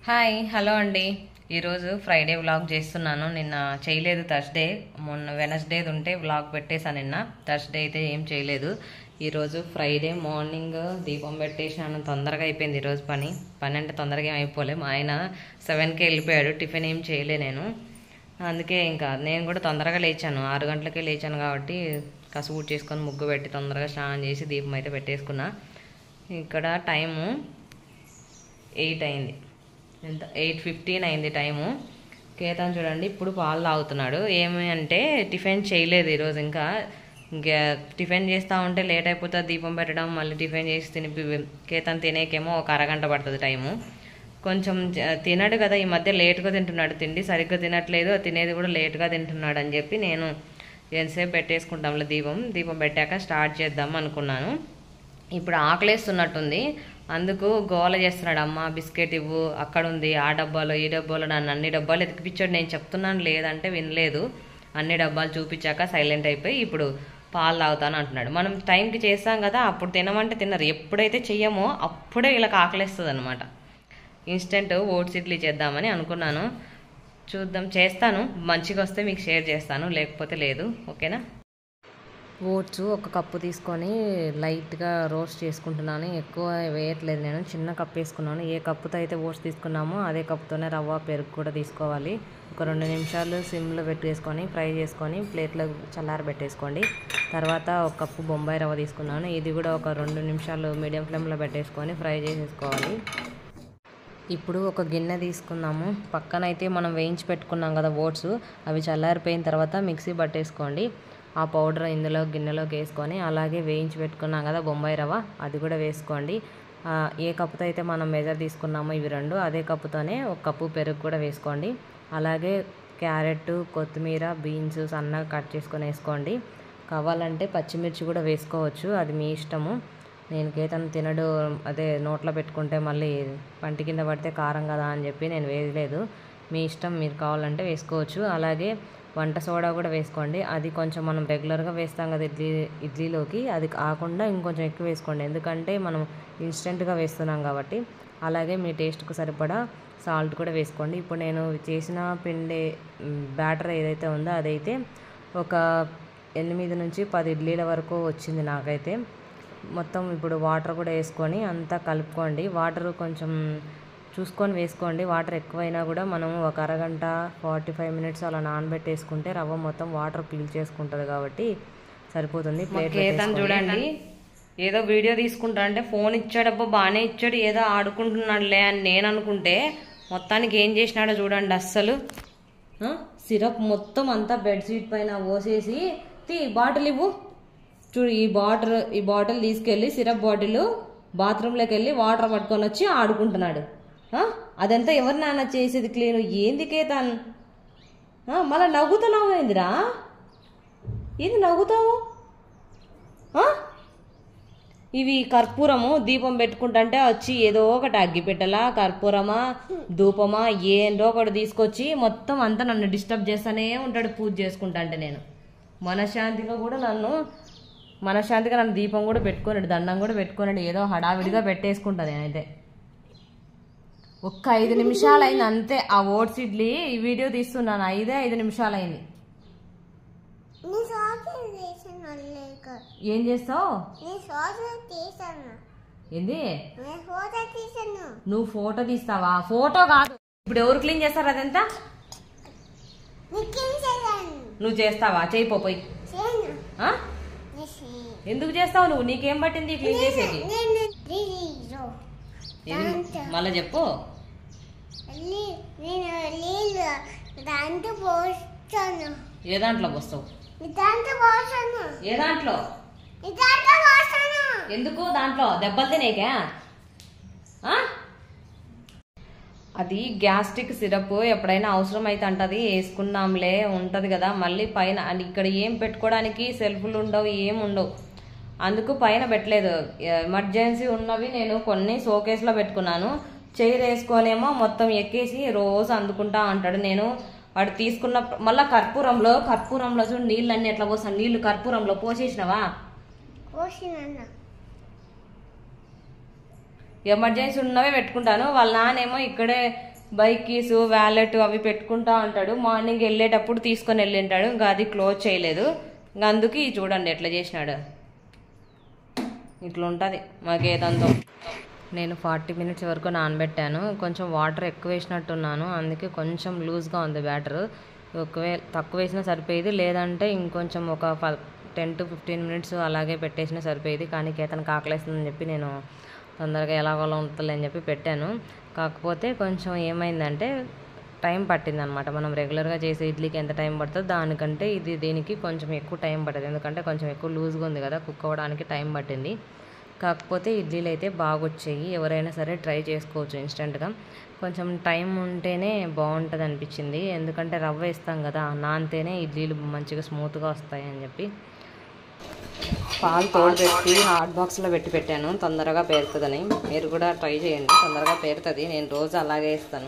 Hi hello అండి ఈరోజు Friday vlog చేస్తున్నాను నిన్న చేయలేదు థర్స్డే మొన్న వెనస్డే ఉంటే వ్లాగ్ పెట్టేశాను నిన్న థర్స్డే అయితే ఏం చేయలేదు ఈరోజు ఫ్రైడే మార్నింగ్ దీపం పెట్టేసాను తొందరగా అయిపోయింది ఈరోజు పని పని అంటే తొందరగా ఏం అయిపోలే మా ఆయన సెవెన్కి వెళ్ళిపోయాడు టిఫిన్ ఏం చేయలే నేను అందుకే ఇంకా నేను కూడా తొందరగా లేచాను ఆరు గంటలకే లేచాను కాబట్టి కసుగు చేసుకొని ముగ్గు పెట్టి తొందరగా స్నానం చేసి దీపం అయితే పెట్టేసుకున్నా ఇక్కడ టైము ఎయిట్ అయింది ఎంత ఎయిట్ ఫిఫ్టీన్ అయింది టైము కేతన్ చూడండి ఇప్పుడు పాలు తాగుతున్నాడు ఏమి అంటే టిఫిన్ చేయలేదు ఈరోజు ఇంకా ఇంకా టిఫిన్ చేస్తూ ఉంటే లేట్ అయిపోతుంది దీపం పెట్టడం మళ్ళీ టిఫిన్ చేసి తినిపి కేతన్ తినేకేమో ఒక అరగంట పడుతుంది టైము కొంచెం జ- తినడు కదా ఈ మధ్య లేట్గా తింటున్నాడు తిండి సరిగ్గా తినట్లేదు తినేది కూడా లేట్గా తింటున్నాడు అని చెప్పి నేను ఎంతసేపు పెట్టేసుకుంటాంలే దీపం దీపం పెట్టాక స్టార్ట్ చేద్దాం అనుకున్నాను ఇప్పుడు ఆకలేస్తున్నట్టుంది అందుకు గోల చేస్తున్నాడు అమ్మ బిస్కెట్ ఇవ్వు అక్కడ ఉంది ఆ డబ్బాలో ఈ డబ్బాలో నన్ను అన్ని డబ్బాలు ఎతికిపించాడు నేను చెప్తున్నాను లేదంటే వినలేదు అన్ని డబ్బాలు చూపించాక సైలెంట్ అయిపోయి ఇప్పుడు పాలు తాగుతాను అంటున్నాడు మనం టైంకి చేస్తాం కదా అప్పుడు తినమంటే తిన్నారు ఎప్పుడైతే చెయ్యమో అప్పుడే ఇలా ఆకలేస్తుంది అనమాట ఇన్స్టెంట్ ఓట్స్ ఇడ్లీ చేద్దామని అనుకున్నాను చూద్దాం చేస్తాను మంచిగా వస్తే మీకు షేర్ చేస్తాను లేకపోతే లేదు ఓకేనా ఓట్స్ ఒక కప్పు తీసుకొని లైట్గా రోస్ట్ చేసుకుంటున్నాను ఎక్కువ వేయట్లేదు నేను చిన్న కప్ వేసుకున్నాను ఏ కప్పుతో అయితే ఓట్స్ తీసుకున్నామో అదే కప్పుతోనే రవ్వ పెరుగు కూడా తీసుకోవాలి ఒక రెండు నిమిషాలు సిమ్లో పెట్టేసుకొని ఫ్రై చేసుకొని ప్లేట్లో చల్లార పెట్టేసుకోండి తర్వాత ఒక కప్పు బొంబాయి రవ్వ తీసుకున్నాను ఇది కూడా ఒక రెండు నిమిషాలు మీడియం ఫ్లేమ్లో పెట్టేసుకొని ఫ్రై చేసేసుకోవాలి ఇప్పుడు ఒక గిన్నె తీసుకుందాము పక్కన అయితే మనం వేయించి పెట్టుకున్నాం కదా ఓట్స్ అవి చల్లారిపోయిన తర్వాత మిక్సీ పట్టేసుకోండి ఆ పౌడర్ ఇందులో గిన్నెలోకి వేసుకొని అలాగే వేయించి పెట్టుకున్నాం కదా బొంబాయి రవ్వ అది కూడా వేసుకోండి ఆ, ఏ కప్పుతో అయితే మనం మెజర్ తీసుకున్నామో ఇవి రెండు అదే కప్పుతోనే ఒక కప్పు పెరుగు కూడా వేసుకోండి అలాగే క్యారెట్ కొత్తిమీర బీన్స్ సన్నగా కట్ చేసుకొని వేసుకోండి కావాలంటే పచ్చిమిర్చి కూడా వేసుకోవచ్చు అది మీ ఇష్టము నేను కేతన్ తినడు అదే నోట్లో పెట్టుకుంటే మళ్ళీ పంటి కింద పడితే కారం కదా అని చెప్పి నేను వేయలేదు మీ ఇష్టం మీరు కావాలంటే వేసుకోవచ్చు అలాగే వంట సోడా కూడా వేసుకోండి అది కొంచెం మనం రెగ్యులర్గా వేస్తాం కదా ఇడ్లీ ఇడ్లీలోకి అది కాకుండా ఇంకొంచెం ఎక్కువ వేసుకోండి ఎందుకంటే మనం ఇన్స్టెంట్గా వేస్తున్నాం కాబట్టి అలాగే మీ టేస్ట్కు సరిపడా సాల్ట్ కూడా వేసుకోండి ఇప్పుడు నేను చేసిన పిండి బ్యాటర్ ఏదైతే ఉందో అదైతే ఒక ఎనిమిది నుంచి పది ఇడ్లీల వరకు వచ్చింది నాకైతే మొత్తం ఇప్పుడు వాటర్ కూడా వేసుకొని అంతా కలుపుకోండి వాటర్ కొంచెం చూసుకొని వేసుకోండి వాటర్ ఎక్కువైనా కూడా మనం ఒక అరగంట ఫార్టీ ఫైవ్ మినిట్స్ అలా నానబెట్టేసుకుంటే రవ్వ మొత్తం వాటర్ పీల్ చేసుకుంటుంది కాబట్టి సరిపోతుంది ప్లేట్ చూడండి ఏదో వీడియో తీసుకుంటా అంటే ఫోన్ ఇచ్చాడబ్బా బాగానే ఇచ్చాడు ఏదో ఆడుకుంటున్నాడులే అని నేను అనుకుంటే మొత్తానికి ఏం చేసినాడో చూడండి అస్సలు సిరప్ మొత్తం అంతా బెడ్షీట్ పైన పోసేసి తీ బాటిల్ ఇవ్వు చూడు ఈ బాటిల్ ఈ బాటిల్ తీసుకెళ్ళి సిరప్ బాటిల్ బాత్రూంలోకి వెళ్ళి వాటర్ పట్టుకొని వచ్చి ఆడుకుంటున్నాడు ఆ? అదంతా ఎవరు నాన్న చేసేది క్లీన్ ఏంది కేతాన్ మళ్ళీ నవ్వుతున్నావు ఏందిరా ఏంది నవ్వుతావు ఆ? ఇవి కర్పూరము దీపం పెట్టుకుంటుంటే వచ్చి ఏదో ఒకటి అగ్గి పెట్టలా కర్పూరమా ధూపమా ఏందో ఒకటి తీసుకొచ్చి మొత్తం అంతా నన్ను డిస్టర్బ్ చేస్తానే ఉంటాడు పూజ చేసుకుంటా అంటే నేను మనశ్శాంతిగా కూడా నన్ను మనశ్శాంతిగా నన్ను దీపం కూడా పెట్టుకున్నాడు దండం కూడా పెట్టుకున్నాడు ఏదో హడావిడిగా పెట్టేసుకుంటా నేనైతే ఒక్క ఐదు నిమిషాలు అయింది అంతే ఆ ఓట్స్ ఇడ్లీ ఈ వీడియో తీస్తున్నాను ఐదే ఐదు నిమిషాలు అయింది నీ సోషల్ చేసాను లేక ఏం చేస్తావు నీ సోషల్ తీసాను ఏంది నేను ఫోటో తీసాను నువ్వు ఫోటో తీస్తావా ఫోటో కాదు ఇప్పుడు ఎవరు క్లీన్ చేస్తారు అదంతా నీకేం చేయాను నువ్వు చేస్తావా చేయిపోయి చేయను ఆ? నీ చేయి. ఎందుకు చేస్తావు నువ్వు నీకేం పట్టింది క్లీన్ చేసేది నేను రీజో ఏది? మళ్ళా చెప్పు నేను నీళ్ళు దాంట్లో పోస్తాను ఏ దాంట్లో పోస్తావు దాంట్లో పోస్తాను ఏ దాంట్లో దాంట్లో పోస్తాను ఎందుకు దాంట్లో దెబ్బలు తినేకా ఆ? అది గ్యాస్ట్రిక్ సిరప్ ఎప్పుడైనా అవసరం అయితే అంటది వేసుకున్నాంలే ఉంటది కదా మళ్ళీ పైన అండ్ ఇక్కడ ఏం పెట్టుకోవడానికి సెల్ఫ్లు ఉండవు ఏం ఉండవు అందుకు పైన పెట్టలేదు ఎమర్జెన్సీ ఉన్నవి నేను కొన్ని షోకేస్లో పెట్టుకున్నాను చైర్ వేసుకొనేమో మొత్తం ఎక్కేసి రోజు అందుకుంటా అంటాడు నేను వాడు తీసుకున్న మళ్ళా కర్పూరంలో కర్పూరంలో చూడు నీళ్ళన్నీ ఎట్లా పోసాను నీళ్లు కర్పూరంలో పోసేసినవా పోసినన్నా ఎమర్జెన్సీ ఉన్నవే పెట్టుకుంటాను వాళ్ళ నాన్నేమో ఇక్కడే బైక్ కీస్ వ్యాలెట్ అవి పెట్టుకుంటా ఉంటాడు మార్నింగ్ వెళ్ళేటప్పుడు తీసుకొని వెళ్ళింటాడు ఇంకా అది క్లోజ్ చేయలేదు ఇంకా అందుకు ఇది చూడండి ఎట్లా చేసినాడు ఇట్లా ఉంటుంది మా గేదంతో నేను ఫార్టీ మినిట్స్ వరకు నానబెట్టాను కొంచెం వాటర్ ఎక్కువ వేసినట్టున్నాను అందుకే కొంచెం లూజ్గా ఉంది బ్యాటర్ ఒకవే తక్కువ వేసినా సరిపోయేది లేదంటే ఇంకొంచెం ఒక టెన్ టు ఫిఫ్టీన్ మినిట్స్ అలాగే పెట్టేసినా సరిపోయేది కానీ కేతనకు ఆకలేస్తుందని చెప్పి నేను తొందరగా ఎలాగోలా ఉంటుందని అని చెప్పి పెట్టాను కాకపోతే కొంచెం ఏమైందంటే టైం పట్టింది అనమాట మనం రెగ్యులర్గా చేసే ఇడ్లీకి ఎంత టైం పడుతుందో దానికంటే ఇది దీనికి కొంచెం ఎక్కువ టైం పట్టింది ఎందుకంటే కొంచెం ఎక్కువ లూజ్గా ఉంది కదా కుక్ అవ్వడానికి టైం పట్టింది కాకపోతే ఇడ్లీలు అయితే బాగా వచ్చాయి ఎవరైనా సరే ట్రై చేసుకోవచ్చు ఇన్స్టెంట్గా కొంచెం టైం ఉంటేనే బాగుంటుంది అనిపించింది ఎందుకంటే రవ్వ వేస్తాం కదా నానితేనే ఇడ్లీలు మంచిగా స్మూత్గా వస్తాయి అని చెప్పి పాలు తోడు పెట్టి హాట్ బాక్స్లో పెట్టి పెట్టాను తొందరగా పేరుతుందని మీరు కూడా ట్రై చేయండి తొందరగా పేరుతుంది నేను రోజు అలాగే వేస్తాను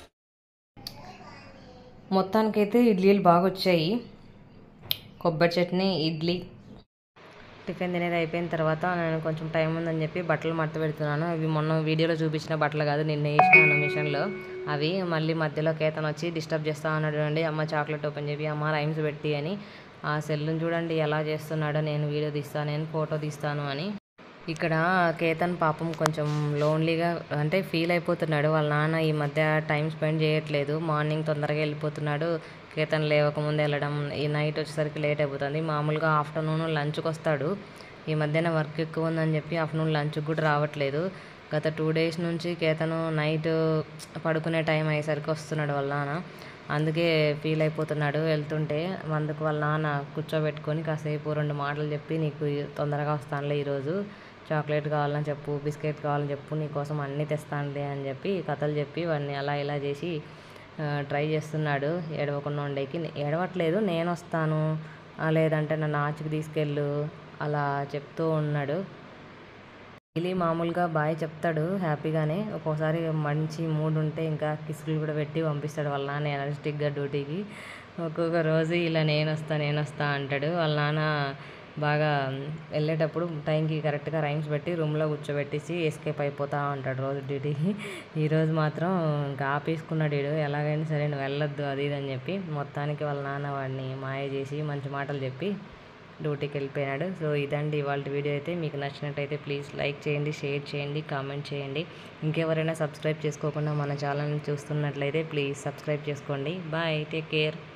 మొత్తానికైతే ఇడ్లీలు బాగా వచ్చాయి కొబ్బరి చట్నీ ఇడ్లీ టిఫిన్ తినేది అయిపోయిన తర్వాత నేను కొంచెం టైం ఉందని చెప్పి బట్టలు మడత పెడుతున్నాను అవి మొన్న వీడియోలో చూపించిన బట్టలు కాదు నిన్న వేసినాను మిషన్లో అవి మళ్ళీ మధ్యలో కేతన్ వచ్చి డిస్టర్బ్ చేస్తా ఉన్నాడు అండి అమ్మ చాక్లెట్ ఓపెన్ చెప్పి అమ్మ రైమ్స్ పెట్టి అని ఆ సెల్లుని చూడండి ఎలా చేస్తున్నాడో నేను వీడియో తీస్తాను నేను ఫోటో తీస్తాను అని ఇక్కడ కేతన్ పాపం కొంచెం లోన్లీగా అంటే ఫీల్ అయిపోతున్నాడు వాళ్ళ నాన్న ఈ మధ్య టైం స్పెండ్ చేయట్లేదు మార్నింగ్ తొందరగా వెళ్ళిపోతున్నాడు కేతన్ లేవకముందు వెళ్ళడం ఈ నైట్ వచ్చేసరికి లేట్ అయిపోతుంది మామూలుగా ఆఫ్టర్నూన్ లంచ్కి వస్తాడు ఈ మధ్యన వర్క్ ఎక్కువ ఉందని చెప్పి ఆఫ్టర్నూన్ లంచ్కి కూడా రావట్లేదు గత టూ డేస్ నుంచి కేతను నైట్ పడుకునే టైం అయ్యేసరికి వస్తున్నాడు వాళ్ళ నాన్న అందుకే ఫీల్ అయిపోతున్నాడు వెళ్తుంటే అందుకు వాళ్ళ నాన్న కూర్చోబెట్టుకొని కాసేపు రెండు మాటలు చెప్పి నీకు తొందరగా వస్తానులే ఈరోజు చాక్లెట్ కావాలని చెప్పు బిస్కెట్ కావాలని చెప్పు నీకోసం అన్నీ తెస్తానులే అని చెప్పి కథలు చెప్పి వాడిని అలా ఇలా చేసి ఆ, ట్రై చేస్తున్నాడు ఏడవకుండా ఉండేకి ఏడవట్లేదు నేను వస్తాను ఆ, లేదంటే నన్ను ఆచికి తీసుకెళ్ళు అలా చెప్తూ ఉన్నాడు డైలీ మామూలుగా బాయ్ చెప్తాడు హ్యాపీగానే ఒక్కోసారి మంచి మూడ్ ఉంటే ఇంకా కిసులు కూడా పెట్టి పంపిస్తాడు వాళ్ళ నాన్న ఎనర్జెటిక్గా డ్యూటీకి ఒక్కొక్క రోజు ఇలా నేను వస్తా నేను వస్తా అంటాడు వాళ్ళ నాన్న బాగా వెళ్ళేటప్పుడు టైంకి కరెక్ట్గా రైమ్స్ పెట్టి రూమ్లో కూర్చోబెట్టేసి ఎస్కేప్ అయిపోతా ఉంటాడు రోజు డ్యూటీకి ఈరోజు మాత్రం ఇంకా ఆపేసుకున్నాడు వీడు ఎలాగైనా సరే నువ్వు వెళ్ళొద్దు అది ఇది అని చెప్పి మొత్తానికి వాళ్ళ నాన్న వాడిని మాయ చేసి మంచి మాటలు చెప్పి డ్యూటీకి వెళ్ళిపోయినాడు సో ఇదండి ఇవాళ వీడియో అయితే మీకు నచ్చినట్టయితే ప్లీజ్ లైక్ చేయండి షేర్ చేయండి కామెంట్ చేయండి ఇంకెవరైనా సబ్స్క్రైబ్ చేసుకోకుండా మన ఛానల్ని చూస్తున్నట్లయితే ప్లీజ్ సబ్స్క్రైబ్ చేసుకోండి బాయ్ టేక్ కేర్